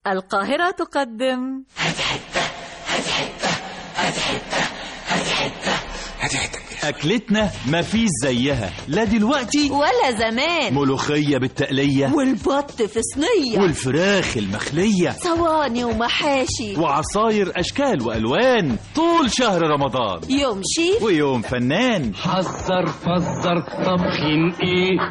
القاهرة تقدم أكلتنا مفيش زيها لا دلوقتي ولا زمان ملوخية بالتقلية والبط في صينية والفراخ المخلية صواني ومحاشي وعصاير أشكال وألوان طول شهر رمضان يوم شيف ويوم فنان حذر فزر طبخين ايه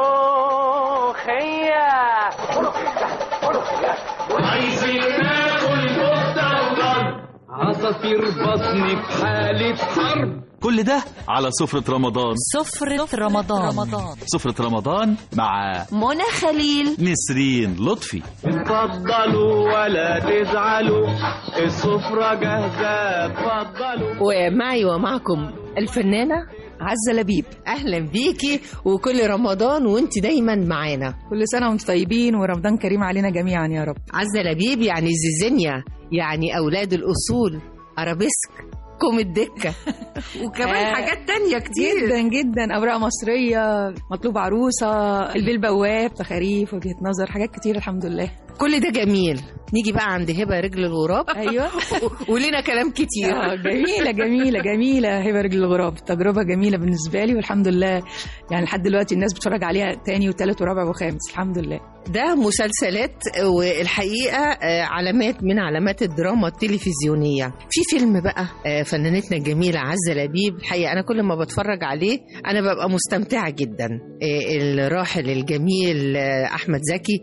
عايزين ناكل كفته وضرب عصافير بطني في حالة حرب كل ده على سفرة رمضان سفرة رمضان, رمضان. سفرة رمضان مع منى خليل نسرين لطفي اتفضلوا ولا تزعلوا السفرة جاهزة اتفضلوا ومعي ومعكم الفنانة عزة لبيب أهلا بيكي وكل رمضان وانت دايما معانا كل سنة وانتم طيبين ورمضان كريم علينا جميعا يا رب عزة لبيب يعني زيزينيا يعني أولاد الأصول أرابيسك كوم الدكة وكمان آه، حاجات تانية كتير جدا جدا أوراق مصرية مطلوب عروسة البيه بواب تخاريف وجهة نظر حاجات كتير الحمد لله كل ده جميل نيجي بقى عند هبة رجل الغراب أيوة ولينا كلام كتير آه، جميلة جميلة جميلة هبة رجل الغراب تجربة جميلة بالنسبة لي والحمد لله يعني لحد دلوقتي الناس بتتفرج عليها تاني وتالت ورابع وخامس الحمد لله ده مسلسلات والحقيقة آه، علامات من علامات الدراما التلفزيونية في فيلم بقى آه، فنانتنا الجميلة عزة لبيب الحقيقة أنا كل ما بتفرج عليه أنا ببقى مستمتعة جدا آه، الراحل الجميل آه، أحمد زكي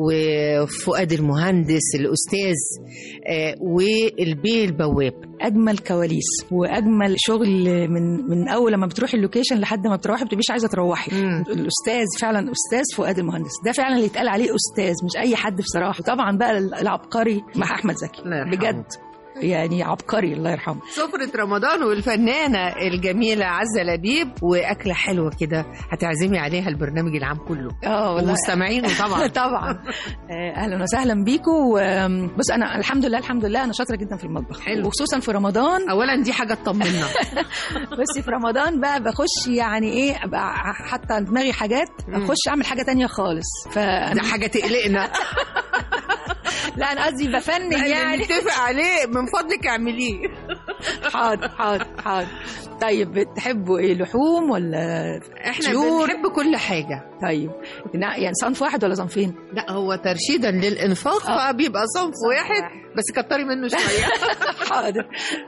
وفؤاد المهندس الأستاذ آه، والبيه البواب اجمل كواليس واجمل شغل من من اول لما بتروحي اللوكيشن لحد ما بتروحي ما بتبقيش عايزه تروحي مم. الاستاذ فعلا استاذ فؤاد المهندس ده فعلا اللي يتقال عليه استاذ مش اي حد بصراحه وطبعا بقى العبقري مع احمد زكي الله يرحمه. بجد يعني عبقري الله يرحمه سفرة رمضان والفنانة الجميلة عزة لبيب وأكلة حلوة كده هتعزمي عليها البرنامج العام كله اه والله ومستمعينه طبعا طبعا آه، اهلا وسهلا بيكم آم، بص انا الحمد لله الحمد لله انا شاطره جدا في المطبخ حلو. وخصوصا في رمضان أولا دي حاجة تطمنا بس في رمضان بقى بخش يعني ايه ابقى حاطه دماغي حاجات مم. اخش اعمل حاجه تانية خالص ف ده حاجة تقلقنا لا انا قصدي بفنن يعني يعني نتفق عليه من فضلك اعمليه حاضر حاضر حاضر طيب بتحبوا ايه لحوم ولا احنا طيور؟ بنحب كل حاجة طيب نا- يعني صنف واحد ولا صنفين لا هو ترشيدا للإنفاق آه. فبيبقى صنف واحد بس كتري منه شوية حاضر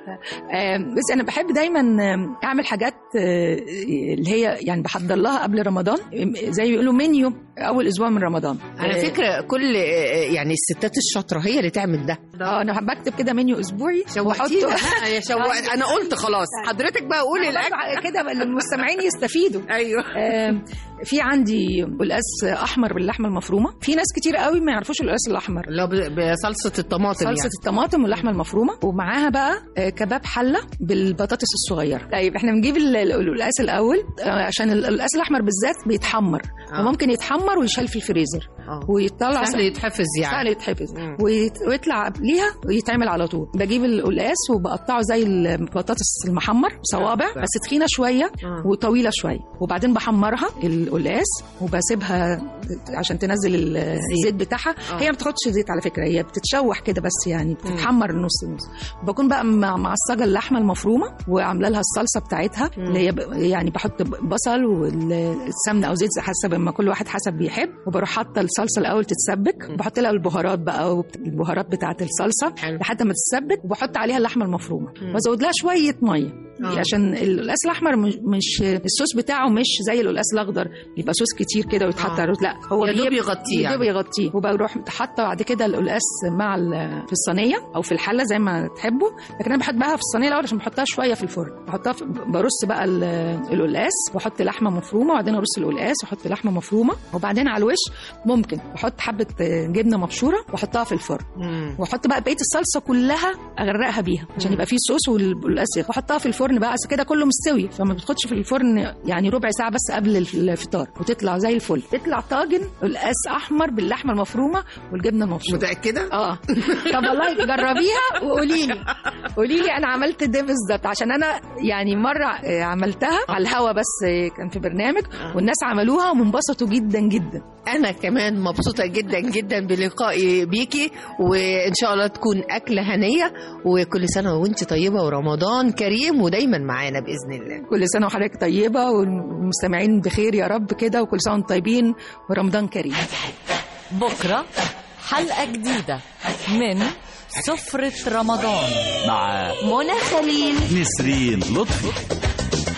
آم، بس انا بحب دايما آم، اعمل حاجات آه، اللي هي يعني بحضر لها قبل رمضان آم، زي ما بيقولوا منيو اول اسبوع من رمضان على آه، فكرة كل يعني الستات الشاطرة هي اللي تعمل ده اه انا بكتب كده منيو اسبوعي شوقتينا وأحطه- ها، يا شوق انا قلت خلاص حضرتك بقى قولي الاكل برضه كده بقى المستمعين يستفيدوا ايوه آم، في عندي قلقاس احمر باللحمه المفرومه في ناس كتير قوي ما يعرفوش القلقاس الاحمر اللي هو ب- بصلصة الطماطم صلصه يعني. الطماطم واللحمه المفرومه ومعاها بقى آه، كباب حله بالبطاطس الصغيره طيب احنا بنجيب ال- ال- القلقاس الاول آه، عشان ال- القلقاس الاحمر بالذات بيتحمر آه. وممكن يتحمر ويشال في الفريزر آه. ويطلع سهل يتحفظ سهل يعني يتحفظ مم. ويت- ويطلع قبليها ويتعمل على طول بجيب القلقاس وبقطعه زي البطاطس المحمر صوابع آه. بس تخينه شويه آه. وطويله شويه وبعدين بحمرها القلقاس وبسيبها عشان تنزل ال- الزيت بتاعها آه. هي ما بتاخدش زيت على فكره هي بتتشوح كده بس يعني بتتحمر نص نص وبكون بقى مع- معصجه اللحمه المفرومه وعامله لها الصلصه بتاعتها مم. اللي هي ب- يعني بحط بصل والسمنه او زيت حسب ما كل واحد حسب بيحب وبروح حاطه الصلصه الاول تتسبك وبحط لها البهارات بقى والبهارات بتاعه الصلصه حلو. لحد ما تتسبك وبحط عليها اللحمه المفرومه مم. وازود لها شويه ميه آه. عشان القلقاس الاحمر مش- مش الصوص بتاعه مش زي القلقاس الاخضر يبقى صوص كتير كده ويتحط آه. على الرز لا هو يا دوب بيبقى- يغطيه يا دوب يعني. يغطيه وبروح حاطه بعد كده القلقاس مع ال- في الصينيه او في الحله زي ما تحبوا لكن انا بحبها في الصينيه الاول عشان بحطها شويه في الفرن بحطها في برص بقى ال- القلقاس واحط لحمه مفرومه وبعدين ارص القلقاس واحط لحمه مفرومه وبعدين على الوش ممكن بحط حبه جبنه مبشوره واحطها في الفرن مم. واحط بقى بقيه الصلصه كلها اغرقها بيها عشان مم. يبقى فيه صوص والقلقاس يغ- واحطها في الفرن بقى أصل كده كله مستوي فما بتاخدش في الفرن يعني ربع ساعه بس قبل الفطار وتطلع زي الفل تطلع طاجن قلقاس احمر باللحمه المفرومه والجبنه المبشوره متأكدة؟ اه طب والله جربيها وقولي لي قولي لي انا عملت ده بالظبط عشان انا يعني مره آه، عملتها على الهوا بس آه، كان في برنامج والناس عملوها وانبسطوا جدا جدا انا كمان مبسوطه جدا جدا بلقائي بيكي وان شاء الله تكون اكله هنيه وكل سنه وانت طيبه ورمضان كريم ودايما معانا باذن الله كل سنه وحضرتك طيبه والمستمعين بخير يا رب كده وكل سنه وانتم طيبين ورمضان كريم بكرة حلقة جديدة من سفرة رمضان مع منى خليل نسرين لطفي